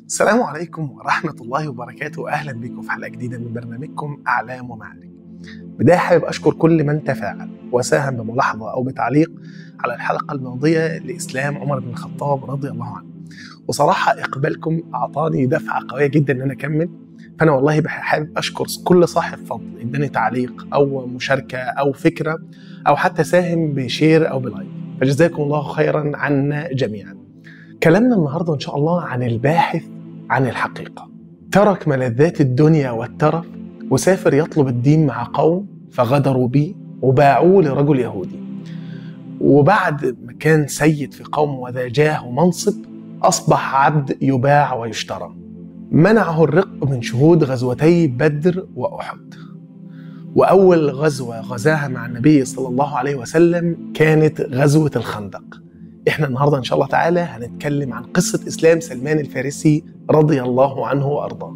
السلام عليكم ورحمة الله وبركاته أهلا بكم في حلقة جديدة من برنامجكم أعلام ومعارك بداية حابب أشكر كل من تفاعل وساهم بملاحظة أو بتعليق على الحلقة الماضية لإسلام عمر بن الخطاب رضي الله عنه وصراحة إقبالكم أعطاني دفعة قوية جدا إن أنا أكمل فأنا والله حابب أشكر كل صاحب فضل إداني تعليق أو مشاركة أو فكرة أو حتى ساهم بشير أو بلايك فجزاكم الله خيرا عنا جميعا كلامنا النهارده ان شاء الله عن الباحث عن الحقيقه ترك ملذات الدنيا والترف وسافر يطلب الدين مع قوم فغدروا بيه وباعوه لرجل يهودي وبعد ما كان سيد في قوم وذا جاه ومنصب اصبح عبد يباع ويشترى منعه الرق من شهود غزوتي بدر واحد واول غزوه غزاها مع النبي صلى الله عليه وسلم كانت غزوه الخندق احنا النهارده ان شاء الله تعالى هنتكلم عن قصه اسلام سلمان الفارسي رضي الله عنه وارضاه.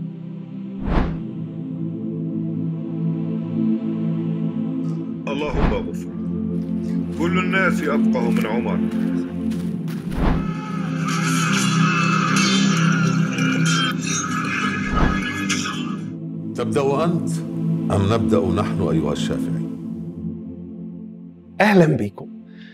اللهم اغفر كل الناس افقه من عمر تبدأ أنت أم نبدأ نحن أيها الشافعي؟ اهلا بيكم.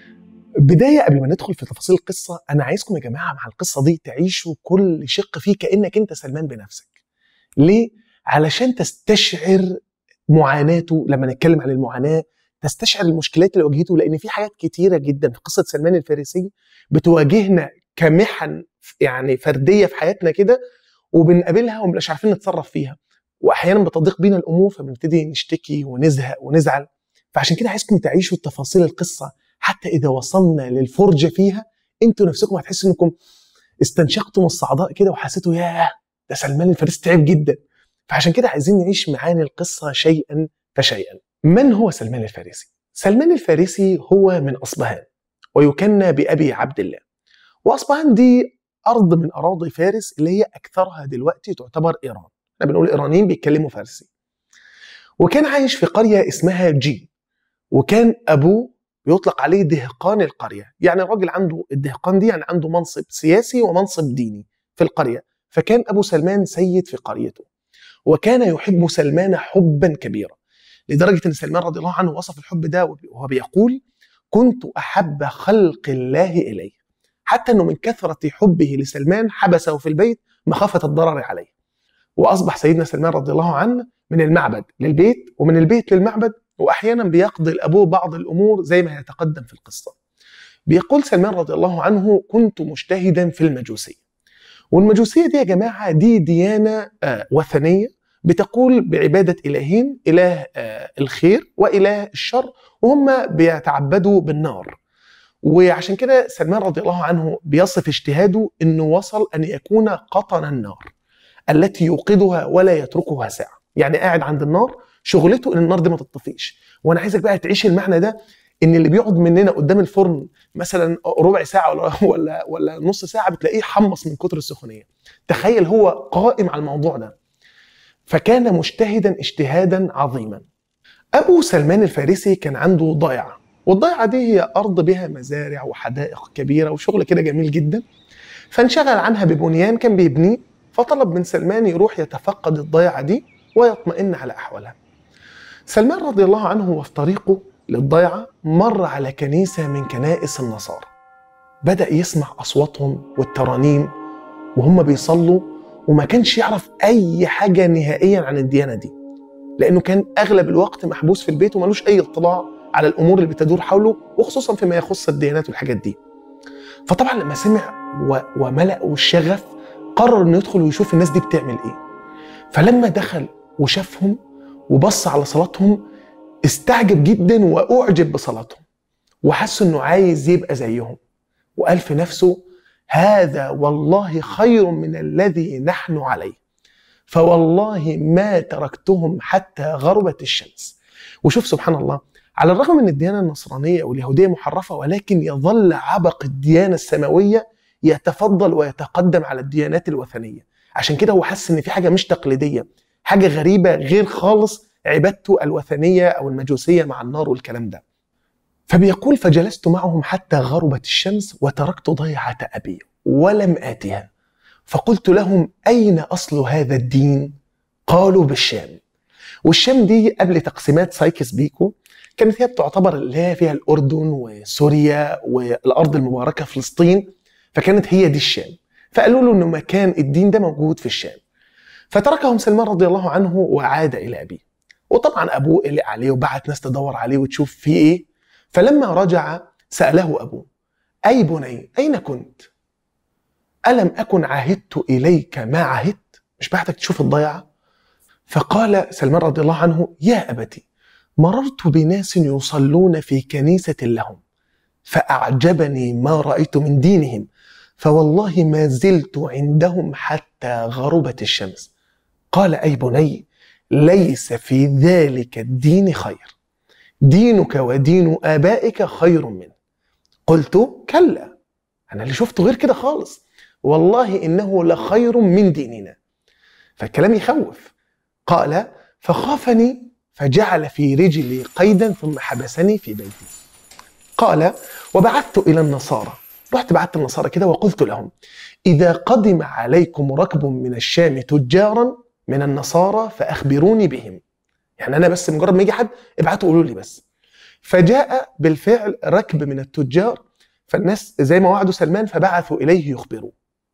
بدايه قبل ما ندخل في تفاصيل القصه انا عايزكم يا جماعه مع القصه دي تعيشوا كل شق فيه كانك انت سلمان بنفسك. ليه؟ علشان تستشعر معاناته لما نتكلم عن المعاناه تستشعر المشكلات اللي واجهته لان في حاجات كتيره جدا في قصه سلمان الفارسي بتواجهنا كمحن يعني فرديه في حياتنا كده وبنقابلها ومبقاش عارفين نتصرف فيها واحيانا بتضيق بينا الامور فبنبتدي نشتكي ونزهق ونزعل فعشان كده عايزكم تعيشوا تفاصيل القصه حتى اذا وصلنا للفرجه فيها انتوا نفسكم هتحسوا انكم استنشقتم الصعداء كده وحسيتوا ياه ده سلمان الفارسي تعب جدا فعشان كده عايزين نعيش معاني القصه شيئا فشيئا من هو سلمان الفارسي سلمان الفارسي هو من اصبهان ويكنى بابي عبد الله واصبهان دي ارض من اراضي فارس اللي هي اكثرها دلوقتي تعتبر ايران احنا بنقول الايرانيين بيتكلموا فارسي وكان عايش في قريه اسمها جي وكان ابوه بيطلق عليه دهقان القرية يعني الراجل عنده الدهقان دي يعني عنده منصب سياسي ومنصب ديني في القرية فكان أبو سلمان سيد في قريته وكان يحب سلمان حبا كبيرا لدرجة أن سلمان رضي الله عنه وصف الحب ده وهو بيقول كنت أحب خلق الله إليه حتى أنه من كثرة حبه لسلمان حبسه في البيت مخافة الضرر عليه وأصبح سيدنا سلمان رضي الله عنه من المعبد للبيت ومن البيت للمعبد واحيانا بيقضي الابوه بعض الامور زي ما يتقدم في القصه. بيقول سلمان رضي الله عنه كنت مجتهدا في المجوسيه. والمجوسيه دي يا جماعه دي ديانه آه وثنيه بتقول بعباده الهين اله آه الخير واله الشر وهم بيتعبدوا بالنار. وعشان كده سلمان رضي الله عنه بيصف اجتهاده انه وصل ان يكون قطن النار التي يوقدها ولا يتركها ساعه. يعني قاعد عند النار شغلته ان النار دي ما تطفيش وانا عايزك بقى تعيش المعنى ده ان اللي بيقعد مننا قدام الفرن مثلا ربع ساعه ولا ولا ولا نص ساعه بتلاقيه حمص من كتر السخونيه تخيل هو قائم على الموضوع ده فكان مجتهدا اجتهادا عظيما ابو سلمان الفارسي كان عنده ضيعه والضيعه دي هي ارض بها مزارع وحدائق كبيره وشغل كده جميل جدا فانشغل عنها ببنيان كان بيبنيه فطلب من سلمان يروح يتفقد الضيعه دي ويطمئن على احوالها سلمان رضي الله عنه وفي طريقه للضيعة مر على كنيسة من كنائس النصارى بدأ يسمع أصواتهم والترانيم وهم بيصلوا وما كانش يعرف أي حاجة نهائيا عن الديانة دي لأنه كان أغلب الوقت محبوس في البيت وملوش أي اطلاع على الأمور اللي بتدور حوله وخصوصا فيما يخص الديانات والحاجات دي فطبعا لما سمع وملأ الشغف قرر انه يدخل ويشوف الناس دي بتعمل ايه فلما دخل وشافهم وبص على صلاتهم استعجب جدا واعجب بصلاتهم وحس انه عايز يبقى زيهم وقال في نفسه هذا والله خير من الذي نحن عليه فوالله ما تركتهم حتى غربت الشمس وشوف سبحان الله على الرغم من الديانه النصرانيه واليهوديه محرفه ولكن يظل عبق الديانه السماويه يتفضل ويتقدم على الديانات الوثنيه عشان كده هو حس ان في حاجه مش تقليديه حاجه غريبه غير خالص عبادته الوثنيه او المجوسيه مع النار والكلام ده فبيقول فجلست معهم حتى غربت الشمس وتركت ضيعه ابي ولم اتها فقلت لهم أين أصل هذا الدين؟ قالوا بالشام والشام دي قبل تقسيمات سايكس بيكو كانت هي بتعتبر اللي هي فيها الأردن وسوريا والأرض المباركة فلسطين فكانت هي دي الشام فقالوا له إنه مكان الدين ده موجود في الشام فتركهم سلمان رضي الله عنه وعاد إلى أبيه وطبعا أبوه قلق عليه وبعت ناس تدور عليه وتشوف فيه إيه فلما رجع سأله أبوه أي بني أين كنت؟ ألم أكن عهدت إليك ما عهدت؟ مش بعدك تشوف الضيعة؟ فقال سلمان رضي الله عنه يا أبتي مررت بناس يصلون في كنيسة لهم فأعجبني ما رأيت من دينهم فوالله ما زلت عندهم حتى غربت الشمس قال أي بني ليس في ذلك الدين خير دينك ودين آبائك خير منه قلت كلا أنا اللي شفته غير كده خالص والله إنه لخير من ديننا فالكلام يخوف قال فخافني فجعل في رجلي قيدا ثم حبسني في بيتي قال وبعثت إلى النصارى رحت بعثت النصارى كده وقلت لهم إذا قدم عليكم ركب من الشام تجارا من النصارى فأخبروني بهم يعني أنا بس مجرد ما يجي حد ابعتوا قولوا لي بس فجاء بالفعل ركب من التجار فالناس زي ما وعدوا سلمان فبعثوا إليه يخبروه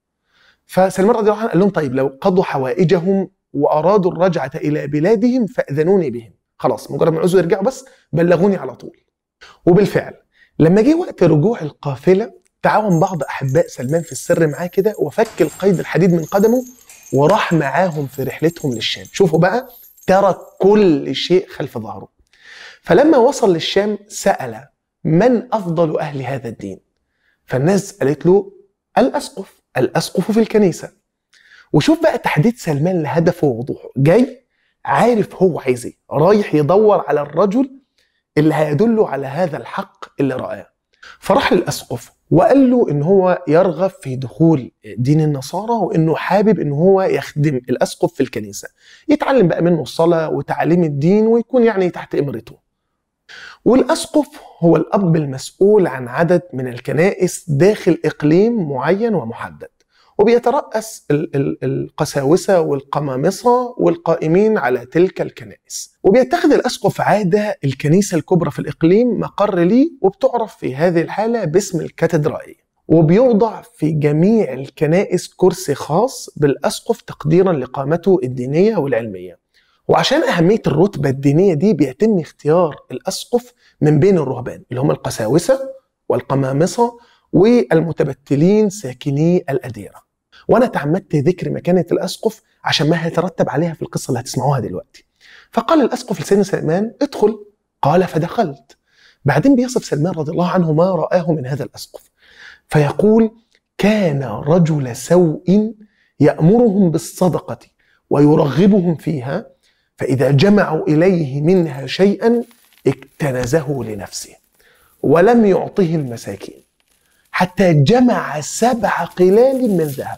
فسلمان رضي الله عنه قال لهم طيب لو قضوا حوائجهم وأرادوا الرجعة إلى بلادهم فأذنوني بهم خلاص مجرد ما عاوزوا يرجعوا بس بلغوني على طول وبالفعل لما جه وقت رجوع القافلة تعاون بعض أحباء سلمان في السر معاه كده وفك القيد الحديد من قدمه وراح معاهم في رحلتهم للشام شوفوا بقى ترك كل شيء خلف ظهره فلما وصل للشام سأل من أفضل أهل هذا الدين فالناس قالت له الأسقف الأسقف في الكنيسة وشوف بقى تحديد سلمان لهدفه ووضوحه جاي عارف هو عايز ايه رايح يدور على الرجل اللي هيدله على هذا الحق اللي رآه فراح للأسقف وقال له ان هو يرغب في دخول دين النصارى وانه حابب ان هو يخدم الاسقف في الكنيسه يتعلم بقى منه الصلاه وتعليم الدين ويكون يعني تحت امرته والاسقف هو الاب المسؤول عن عدد من الكنائس داخل اقليم معين ومحدد وبيترأس ال- ال- القساوسة والقمامصة والقائمين على تلك الكنائس وبيتخذ الأسقف عادة الكنيسة الكبرى في الإقليم مقر ليه وبتعرف في هذه الحالة باسم الكاتدرائية وبيوضع في جميع الكنائس كرسي خاص بالأسقف تقديرا لقامته الدينية والعلمية وعشان أهمية الرتبة الدينية دي بيتم اختيار الأسقف من بين الرهبان اللي هم القساوسة والقمامصة والمتبتلين ساكني الأديرة وأنا تعمدت ذكر مكانة الأسقف عشان ما هيترتب عليها في القصة اللي هتسمعوها دلوقتي فقال الأسقف لسيدنا سلمان ادخل قال فدخلت بعدين بيصف سلمان رضي الله عنه ما رآه من هذا الأسقف فيقول كان رجل سوء يأمرهم بالصدقة ويرغبهم فيها فإذا جمعوا إليه منها شيئا اكتنزه لنفسه ولم يعطه المساكين حتى جمع سبع قلال من ذهب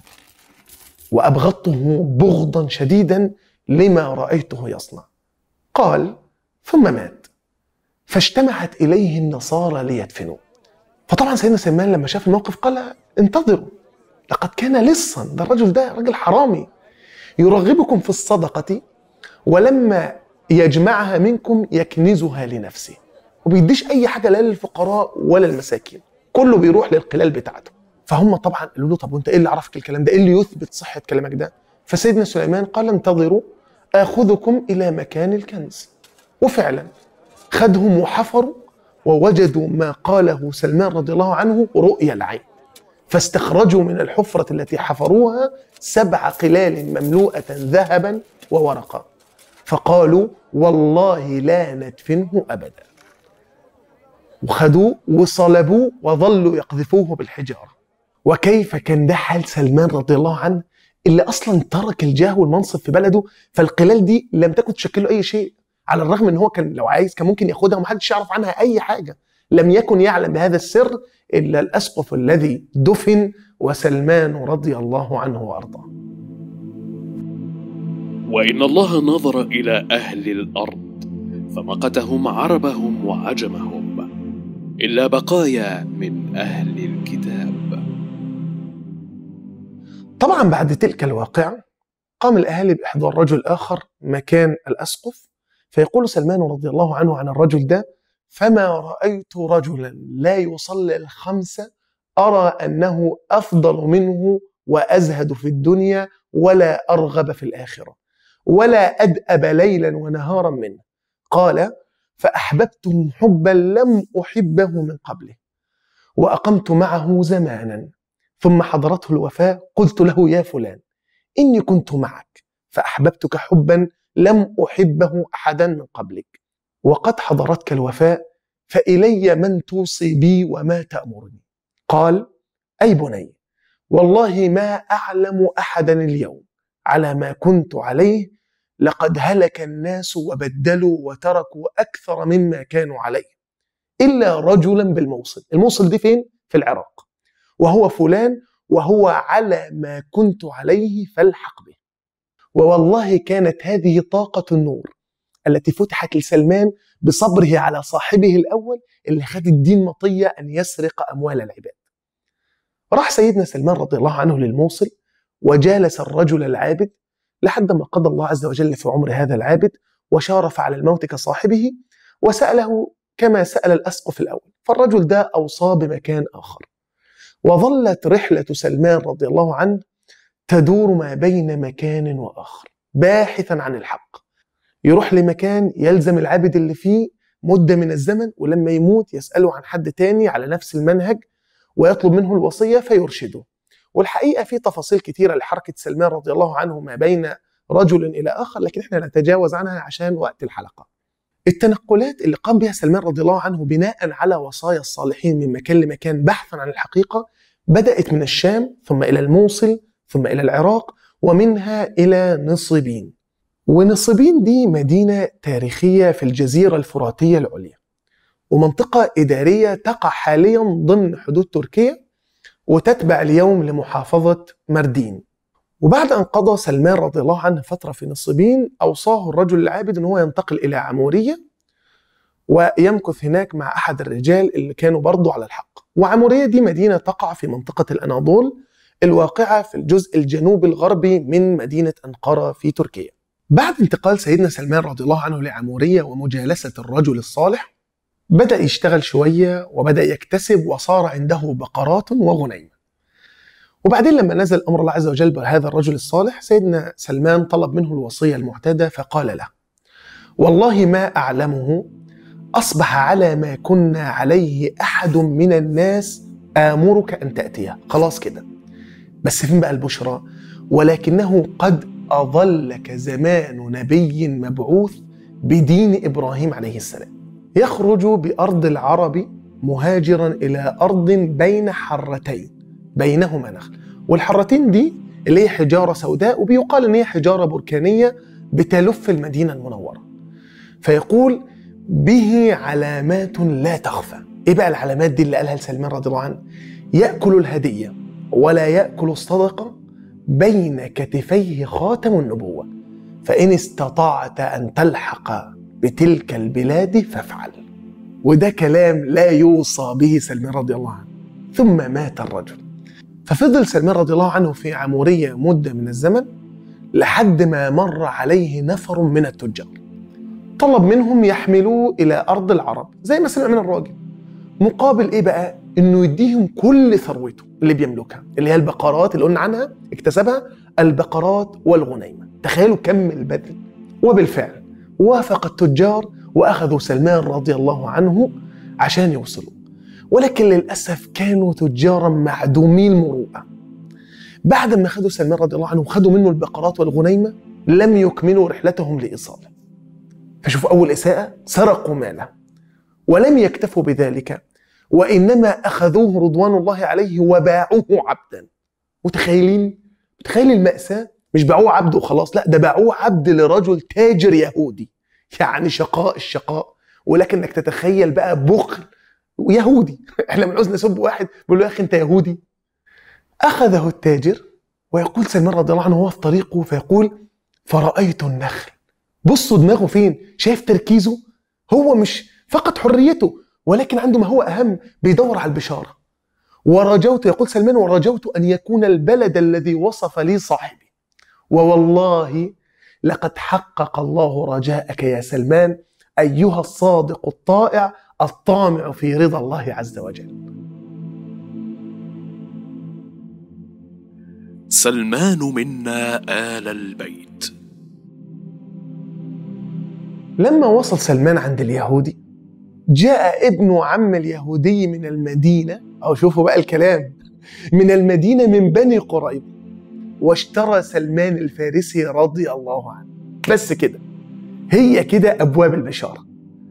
وأبغضته بغضا شديدا لما رأيته يصنع قال ثم مات فاجتمعت إليه النصارى ليدفنوه فطبعا سيدنا سلمان لما شاف الموقف قال انتظروا لقد كان لصا ده الرجل ده راجل حرامي يرغبكم في الصدقة ولما يجمعها منكم يكنزها لنفسه وبيديش أي حاجة لا للفقراء ولا المساكين كله بيروح للقلال بتاعته فهم طبعا قالوا له طب وانت ايه اللي عرفك الكلام ده ايه اللي يثبت صحة كلامك ده فسيدنا سليمان قال انتظروا آخذكم إلى مكان الكنز وفعلا خدهم وحفروا ووجدوا ما قاله سلمان رضي الله عنه رؤيا العين فاستخرجوا من الحفرة التي حفروها سبع قلال مملوءة ذهبا وورقا فقالوا والله لا ندفنه أبدا وخدوه وصلبوه وظلوا يقذفوه بالحجارة وكيف كان ده حال سلمان رضي الله عنه اللي أصلا ترك الجاه والمنصب في بلده فالقلال دي لم تكن تشكل له أي شيء على الرغم ان هو كان لو عايز كان ممكن ياخدها ومحدش يعرف عنها اي حاجه لم يكن يعلم بهذا السر الا الاسقف الذي دفن وسلمان رضي الله عنه وارضاه وان الله نظر الى اهل الارض فمقتهم عربهم وعجمهم الا بقايا من اهل الكتاب طبعا بعد تلك الواقعة قام الأهالي بإحضار رجل آخر مكان الأسقف فيقول سلمان رضي الله عنه عن الرجل ده فما رأيت رجلا لا يصلي الخمسة أرى أنه أفضل منه وأزهد في الدنيا ولا أرغب في الآخرة ولا أدأب ليلا ونهارا منه قال فأحببته حبا لم أحبه من قبله وأقمت معه زمانا ثم حضرته الوفاة قلت له يا فلان إني كنت معك فأحببتك حبا لم أحبه أحدا من قبلك وقد حضرتك الوفاة فإلي من توصي بي وما تأمرني قال أي بني والله ما أعلم أحدا اليوم على ما كنت عليه لقد هلك الناس وبدلوا وتركوا أكثر مما كانوا عليه إلا رجلا بالموصل الموصل دي فين؟ في العراق وهو فلان وهو على ما كنت عليه فالحق به ووالله كانت هذه طاقة النور التي فتحت لسلمان بصبره على صاحبه الأول اللي خد الدين مطية أن يسرق أموال العباد راح سيدنا سلمان رضي الله عنه للموصل وجالس الرجل العابد لحد ما قضى الله عز وجل في عمر هذا العابد وشارف على الموت كصاحبه وسأله كما سأل الأسقف الأول فالرجل ده أوصى بمكان آخر وظلت رحلة سلمان رضي الله عنه تدور ما بين مكان وآخر باحثا عن الحق يروح لمكان يلزم العابد اللي فيه مدة من الزمن ولما يموت يسأله عن حد تاني على نفس المنهج ويطلب منه الوصية فيرشده والحقيقة في تفاصيل كثيرة لحركة سلمان رضي الله عنه ما بين رجل إلى آخر لكن احنا نتجاوز عنها عشان وقت الحلقة التنقلات اللي قام بها سلمان رضي الله عنه بناء على وصايا الصالحين من مكان لمكان بحثا عن الحقيقة بدأت من الشام ثم إلى الموصل ثم إلى العراق ومنها إلى نصيبين ونصيبين دي مدينة تاريخية في الجزيرة الفراتية العليا ومنطقة إدارية تقع حاليا ضمن حدود تركيا وتتبع اليوم لمحافظة مردين وبعد أن قضى سلمان رضي الله عنه فترة في نصيبين أوصاه الرجل العابد أن هو ينتقل إلى عمورية ويمكث هناك مع أحد الرجال اللي كانوا برضه على الحق وعمورية دي مدينة تقع في منطقة الأناضول الواقعة في الجزء الجنوبي الغربي من مدينة أنقرة في تركيا بعد انتقال سيدنا سلمان رضي الله عنه لعمورية ومجالسة الرجل الصالح بدأ يشتغل شوية وبدأ يكتسب وصار عنده بقرات وغنيمة وبعدين لما نزل أمر الله عز وجل بهذا الرجل الصالح سيدنا سلمان طلب منه الوصية المعتادة فقال له والله ما أعلمه أصبح على ما كنا عليه أحد من الناس آمرك أن تأتيه خلاص كده بس فين بقى البشرى ولكنه قد أظلك زمان نبي مبعوث بدين إبراهيم عليه السلام يخرج بأرض العرب مهاجرا إلى أرض بين حرتين بينهما نخل والحرتين دي اللي هي حجارة سوداء وبيقال إن هي حجارة بركانية بتلف المدينة المنورة فيقول به علامات لا تخفى ايه بقى العلامات دي اللي قالها لسلمان رضي الله عنه يأكل الهدية ولا يأكل الصدقة بين كتفيه خاتم النبوة فإن استطعت أن تلحق بتلك البلاد فافعل وده كلام لا يوصى به سلمان رضي الله عنه ثم مات الرجل ففضل سلمان رضي الله عنه في عمورية مدة من الزمن لحد ما مر عليه نفر من التجار طلب منهم يحملوه إلى أرض العرب زي ما سمع من الراجل مقابل إيه بقى؟ إنه يديهم كل ثروته اللي بيملكها اللي هي البقرات اللي قلنا عنها اكتسبها البقرات والغنيمة تخيلوا كم البذل وبالفعل وافق التجار وأخذوا سلمان رضي الله عنه عشان يوصلوا ولكن للأسف كانوا تجارا معدومي المروءة بعد ما خدوا سلمان رضي الله عنه وخدوا منه البقرات والغنيمة لم يكملوا رحلتهم لإيصاله فشوفوا أول إساءة سرقوا ماله ولم يكتفوا بذلك وإنما أخذوه رضوان الله عليه وباعوه عبدا متخيلين متخيل المأساة مش باعوه عبد وخلاص لا ده باعوه عبد لرجل تاجر يهودي يعني شقاء الشقاء ولكنك تتخيل بقى بخل يهودي احنا بنعوز نسب واحد بيقول له يا اخي انت يهودي اخذه التاجر ويقول سلمان رضي الله عنه وهو في طريقه فيقول فرأيت النخل بصوا دماغه فين شايف تركيزه هو مش فقط حريته ولكن عنده ما هو اهم بيدور على البشاره ورجوت يقول سلمان ورجوت أن يكون البلد الذي وصف لي صاحبي ووالله لقد حقق الله رجاءك يا سلمان أيها الصادق الطائع الطامع في رضا الله عز وجل سلمان منا آل البيت لما وصل سلمان عند اليهودي جاء ابن عم اليهودي من المدينة أو شوفوا بقى الكلام من المدينة من بني قريظة واشترى سلمان الفارسي رضي الله عنه بس كده هي كده أبواب البشارة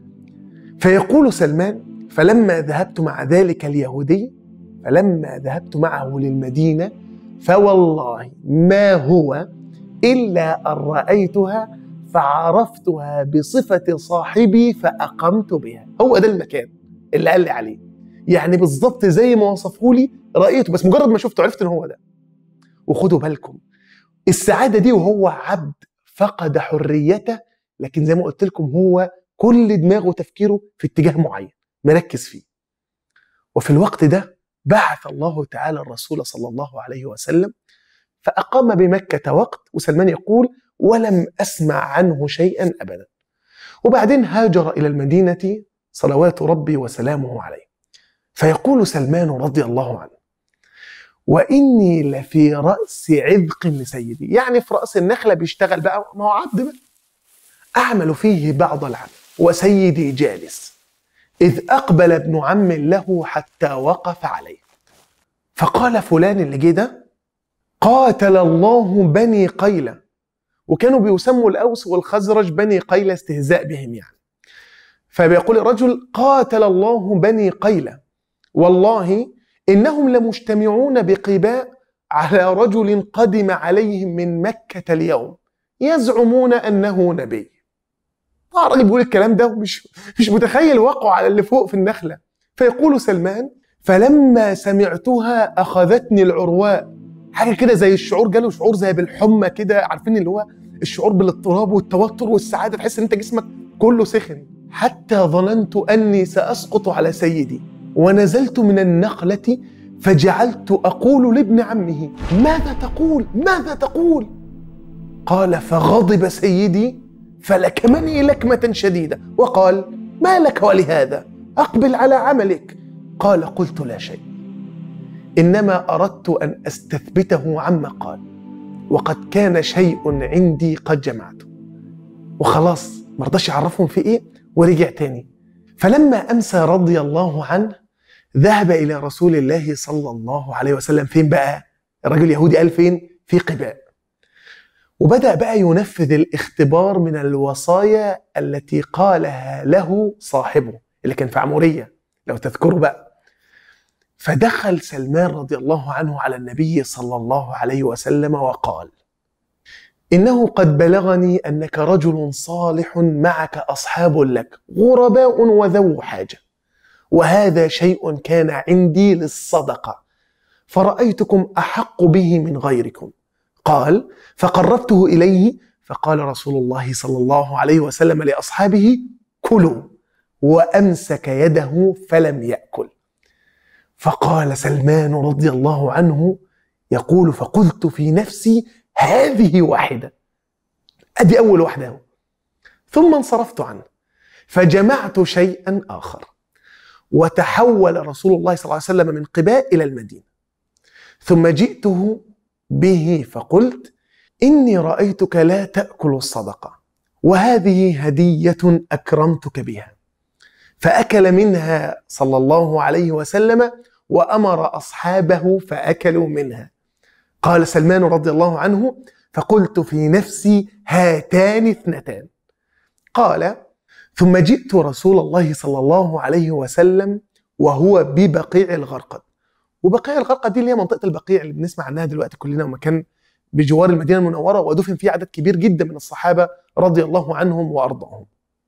فيقول سلمان فلما ذهبت مع ذلك اليهودي فلما ذهبت معه للمدينة فوالله ما هو إلا أن رأيتها فعرفتها بصفة صاحبي فأقمت بها هو ده المكان اللي قال لي عليه يعني بالظبط زي ما وصفه لي رأيته بس مجرد ما شفته عرفت ان هو ده وخدوا بالكم السعادة دي وهو عبد فقد حريته لكن زي ما قلت لكم هو كل دماغه وتفكيره في اتجاه معين مركز فيه وفي الوقت ده بعث الله تعالى الرسول صلى الله عليه وسلم فأقام بمكة وقت وسلمان يقول ولم أسمع عنه شيئا أبدا وبعدين هاجر إلى المدينة صلوات ربي وسلامه عليه فيقول سلمان رضي الله عنه وإني لفي رأس عذق لسيدي يعني في رأس النخلة بيشتغل بقى ما هو عبد بقى أعمل فيه بعض العمل وسيدي جالس إذ أقبل ابن عم له حتى وقف عليه فقال فلان اللي جه ده قاتل الله بني قيلة وكانوا بيسموا الأوس والخزرج بني قيلة استهزاء بهم يعني فبيقول الرجل قاتل الله بني قيلة والله إنهم لمجتمعون بقباء على رجل قدم عليهم من مكة اليوم يزعمون أنه نبي طبعا الراجل بيقول الكلام ده ومش مش متخيل وقعه على اللي فوق في النخلة فيقول سلمان فلما سمعتها أخذتني العرواء حاجة كده زي الشعور جاله شعور زي بالحمى كده عارفين اللي هو الشعور بالاضطراب والتوتر والسعادة تحس ان انت جسمك كله سخن حتى ظننت أني سأسقط على سيدي ونزلت من النخلة فجعلت أقول لابن عمه ماذا تقول ماذا تقول قال فغضب سيدي فلكمني لكمة شديدة وقال ما لك ولهذا أقبل على عملك قال قلت لا شيء إنما أردت أن أستثبته عما قال وقد كان شيء عندي قد جمعته وخلاص مرضاش يعرفهم في إيه ورجع تاني فلما أمسى رضي الله عنه ذهب إلى رسول الله صلى الله عليه وسلم فين بقى الرجل اليهودي قال فين في قباء وبدأ بقى ينفذ الاختبار من الوصايا التي قالها له صاحبه اللي كان في عمورية لو تذكروا بقى فدخل سلمان رضي الله عنه على النبي صلى الله عليه وسلم وقال إنه قد بلغني أنك رجل صالح معك أصحاب لك غرباء وذو حاجة وهذا شيء كان عندي للصدقة فرأيتكم أحق به من غيركم قال فقربته إليه فقال رسول الله صلى الله عليه وسلم لأصحابه كلوا وأمسك يده فلم يأكل فقال سلمان رضي الله عنه يقول فقلت في نفسي هذه واحدة أدي أول واحدة أهو. ثم انصرفت عنه فجمعت شيئا آخر وتحول رسول الله صلى الله عليه وسلم من قباء إلى المدينة ثم جئته به فقلت إني رأيتك لا تأكل الصدقة وهذه هدية أكرمتك بها فأكل منها صلى الله عليه وسلم وأمر أصحابه فأكلوا منها قال سلمان رضي الله عنه فقلت في نفسي هاتان اثنتان قال ثم جئت رسول الله صلى الله عليه وسلم وهو ببقيع الغرقد وبقيع الغرقد دي اللي هي منطقه البقيع اللي بنسمع عنها دلوقتي كلنا ومكان بجوار المدينه المنوره ودفن فيه عدد كبير جدا من الصحابه رضي الله عنهم وارضاهم.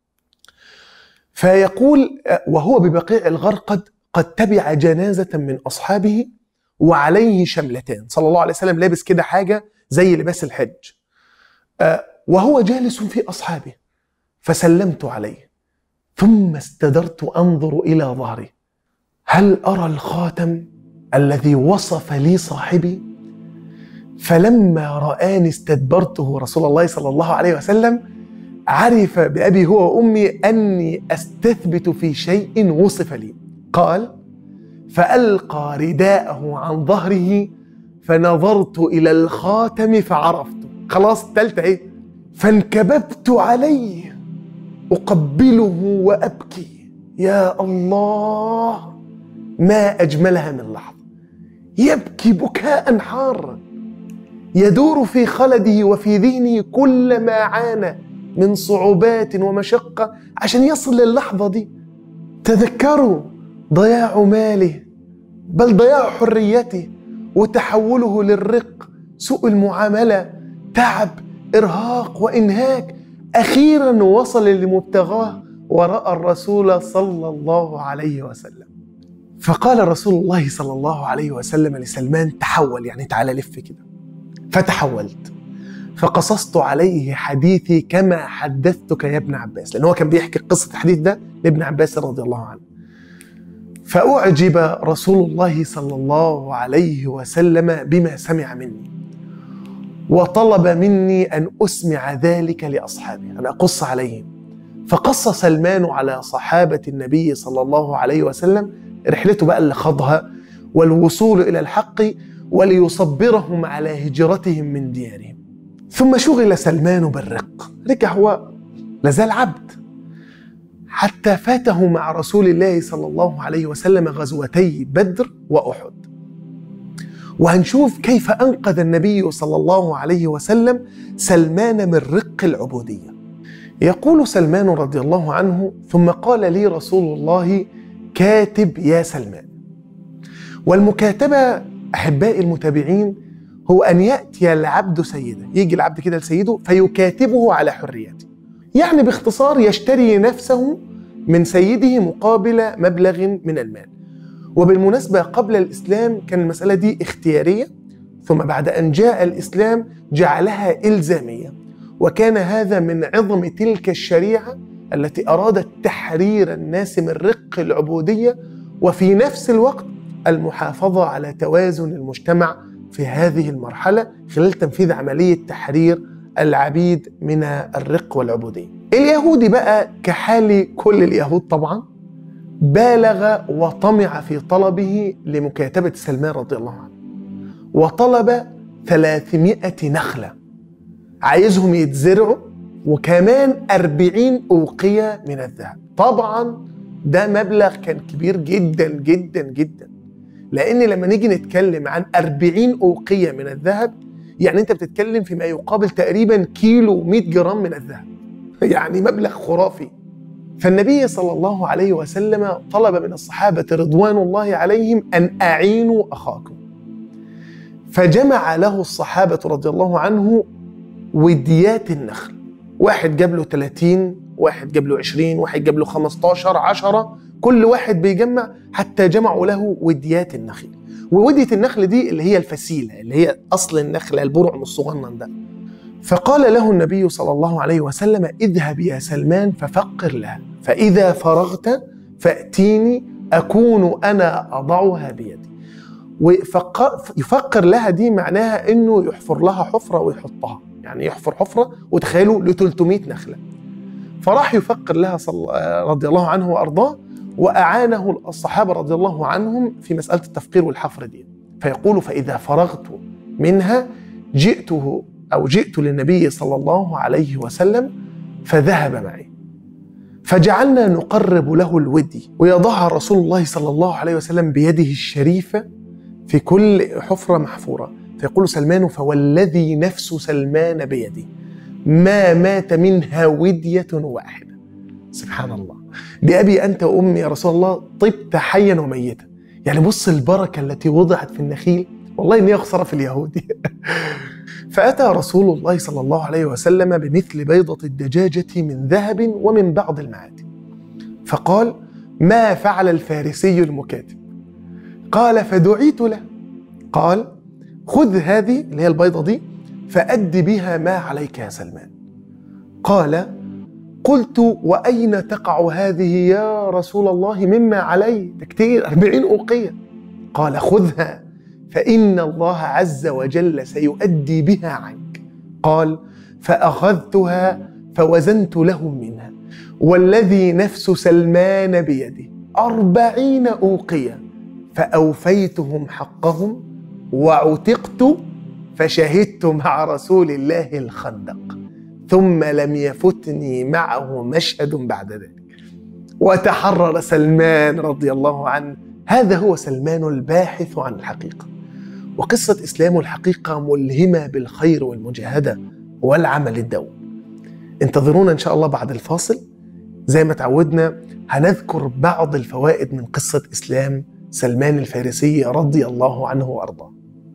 فيقول وهو ببقيع الغرقد قد تبع جنازه من اصحابه وعليه شملتان صلى الله عليه وسلم لابس كده حاجه زي لباس الحج. وهو جالس في اصحابه فسلمت عليه ثم استدرت انظر الى ظهري هل ارى الخاتم الذي وصف لي صاحبي فلما رآني استدبرته رسول الله صلى الله عليه وسلم عرف بأبي هو وأمي أني أستثبت في شيء وصف لي قال فألقى رداءه عن ظهره فنظرت إلى الخاتم فعرفت خلاص التالتة إيه فانكببت عليه أقبله وأبكي يا الله ما أجملها من لحظة يبكي بكاء حارا يدور في خلده وفي ذهنه كل ما عانى من صعوبات ومشقة عشان يصل للحظة دي تذكروا ضياع ماله بل ضياع حريته وتحوله للرق سوء المعاملة تعب إرهاق وإنهاك أخيرا وصل لمبتغاه ورأى الرسول صلى الله عليه وسلم فقال رسول الله صلى الله عليه وسلم لسلمان تحول يعني تعالى لف كده فتحولت فقصصت عليه حديثي كما حدثتك يا ابن عباس لأن هو كان بيحكي قصة الحديث ده لابن عباس رضي الله عنه فأعجب رسول الله صلى الله عليه وسلم بما سمع مني وطلب مني أن أسمع ذلك لأصحابي أن أقص عليهم فقص سلمان على صحابة النبي صلى الله عليه وسلم رحلته بقى اللي خاضها والوصول إلى الحق وليصبرهم على هجرتهم من ديارهم ثم شغل سلمان بالرق رجع هو لازال عبد حتى فاته مع رسول الله صلى الله عليه وسلم غزوتي بدر وأحد وهنشوف كيف أنقذ النبي صلى الله عليه وسلم سلمان من رق العبودية يقول سلمان رضي الله عنه ثم قال لي رسول الله كاتب يا سلمان والمكاتبة أحبائي المتابعين هو أن يأتي العبد سيده يجي العبد كده لسيده فيكاتبه على حريته يعني باختصار يشتري نفسه من سيده مقابل مبلغ من المال وبالمناسبة قبل الإسلام كان المسألة دي اختيارية ثم بعد أن جاء الإسلام جعلها إلزامية وكان هذا من عظم تلك الشريعة التي أرادت تحرير الناس من رق العبودية وفي نفس الوقت المحافظة على توازن المجتمع في هذه المرحلة خلال تنفيذ عملية تحرير العبيد من الرق والعبودية اليهودي بقى كحال كل اليهود طبعا بالغ وطمع في طلبه لمكاتبة سلمان رضي الله عنه وطلب 300 نخلة عايزهم يتزرعوا وكمان 40 أوقية من الذهب طبعا ده مبلغ كان كبير جدا جدا جدا لأن لما نيجي نتكلم عن 40 أوقية من الذهب يعني أنت بتتكلم فيما يقابل تقريبا كيلو 100 جرام من الذهب يعني مبلغ خرافي فالنبي صلى الله عليه وسلم طلب من الصحابة رضوان الله عليهم أن أعينوا أخاكم فجمع له الصحابة رضي الله عنه وديات النخل واحد جاب له 30 واحد جاب له 20 واحد جاب له 15 10 كل واحد بيجمع حتى جمعوا له وديات النخل وودية النخل دي اللي هي الفسيلة اللي هي أصل النخلة البرع الصغنن ده فقال له النبي صلى الله عليه وسلم اذهب يا سلمان ففقر لها فإذا فرغت فأتيني أكون أنا أضعها بيدي ويفقر لها دي معناها انه يحفر لها حفره ويحطها يعني يحفر حفره وتخيلوا ل 300 نخله فراح يفقر لها صلى رضي الله عنه وارضاه واعانه الصحابه رضي الله عنهم في مساله التفقير والحفر دي فيقول فاذا فرغت منها جئته او جئت للنبي صلى الله عليه وسلم فذهب معي فجعلنا نقرب له الودي ويضعها رسول الله صلى الله عليه وسلم بيده الشريفه في كل حفرة محفورة فيقول سلمان فوالذي نفس سلمان بيدي ما مات منها ودية واحدة سبحان الله بأبي أنت وأمي يا رسول الله طبت حيا وميتا يعني بص البركة التي وضعت في النخيل والله إن هي خسارة في اليهود فأتى رسول الله صلى الله عليه وسلم بمثل بيضة الدجاجة من ذهب ومن بعض المعادن فقال ما فعل الفارسي المكاتب قال فدعيت له قال خذ هذه اللي هي البيضة دي فأد بها ما عليك يا سلمان قال قلت وأين تقع هذه يا رسول الله مما علي ده كتير أربعين أوقية قال خذها فإن الله عز وجل سيؤدي بها عنك قال فأخذتها فوزنت لهم منها والذي نفس سلمان بيده أربعين أوقية فأوفيتهم حقهم وعتقت فشهدت مع رسول الله الخندق ثم لم يفتني معه مشهد بعد ذلك وتحرر سلمان رضي الله عنه هذا هو سلمان الباحث عن الحقيقة وقصة إسلامه الحقيقة ملهمة بالخير والمجاهدة والعمل الدؤوب انتظرونا إن شاء الله بعد الفاصل زي ما تعودنا هنذكر بعض الفوائد من قصة إسلام سلمان الفارسي رضي الله عنه وأرضاه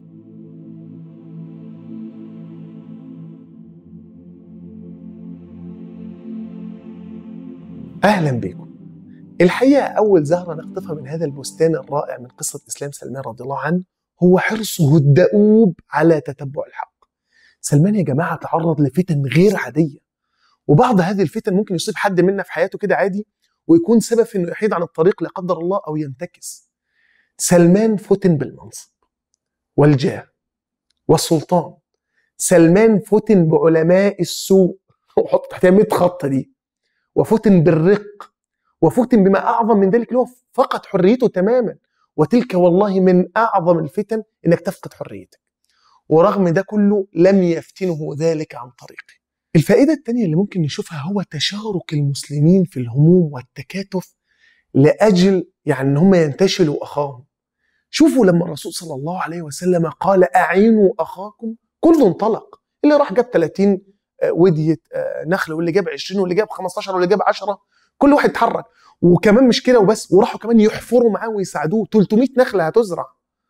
أهلا بكم الحقيقة أول زهرة نقطفها من هذا البستان الرائع من قصة إسلام سلمان رضي الله عنه هو حرصه الدؤوب على تتبع الحق سلمان يا جماعة تعرض لفتن غير عادية وبعض هذه الفتن ممكن يصيب حد منا في حياته كده عادي ويكون سبب في انه يحيد عن الطريق لا قدر الله او ينتكس سلمان فتن بالمنصب والجاه والسلطان سلمان فتن بعلماء السوء وحط تحتها 100 خط دي وفتن بالرق وفتن بما اعظم من ذلك اللي هو فقد حريته تماما وتلك والله من اعظم الفتن انك تفقد حريتك ورغم ده كله لم يفتنه ذلك عن طريقه الفائدة الثانية اللي ممكن نشوفها هو تشارك المسلمين في الهموم والتكاتف لأجل يعني إن هم ينتشلوا أخاهم شوفوا لما الرسول صلى الله عليه وسلم قال أعينوا أخاكم كله انطلق اللي راح جاب 30 ودية نخل واللي جاب 20 واللي جاب 15 واللي جاب 10 كل واحد اتحرك وكمان مش كده وبس وراحوا كمان يحفروا معاه ويساعدوه 300 نخلة هتزرع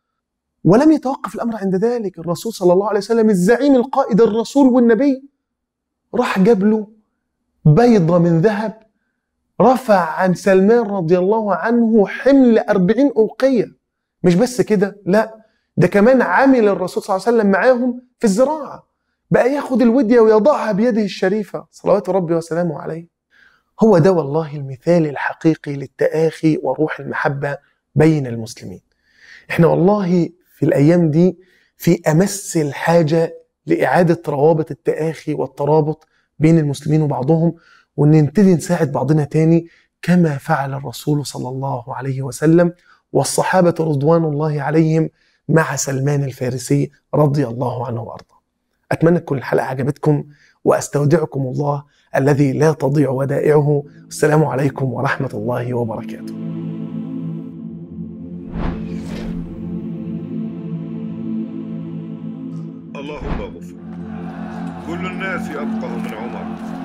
ولم يتوقف الأمر عند ذلك الرسول صلى الله عليه وسلم الزعيم القائد الرسول والنبي راح جاب له بيضة من ذهب رفع عن سلمان رضي الله عنه حمل أربعين أوقية مش بس كده لا ده كمان عامل الرسول صلى الله عليه وسلم معاهم في الزراعة بقى ياخد الودية ويضعها بيده الشريفة صلوات ربي وسلامه عليه هو ده والله المثال الحقيقي للتآخي وروح المحبة بين المسلمين احنا والله في الأيام دي في أمس الحاجة لإعادة روابط التآخي والترابط بين المسلمين وبعضهم وإن نبتدي نساعد بعضنا تاني كما فعل الرسول صلى الله عليه وسلم والصحابة رضوان الله عليهم مع سلمان الفارسي رضي الله عنه وأرضاه أتمنى تكون الحلقة عجبتكم وأستودعكم الله الذي لا تضيع ودائعه السلام عليكم ورحمة الله وبركاته اللهم اغفر كل الناس أفقه من عمر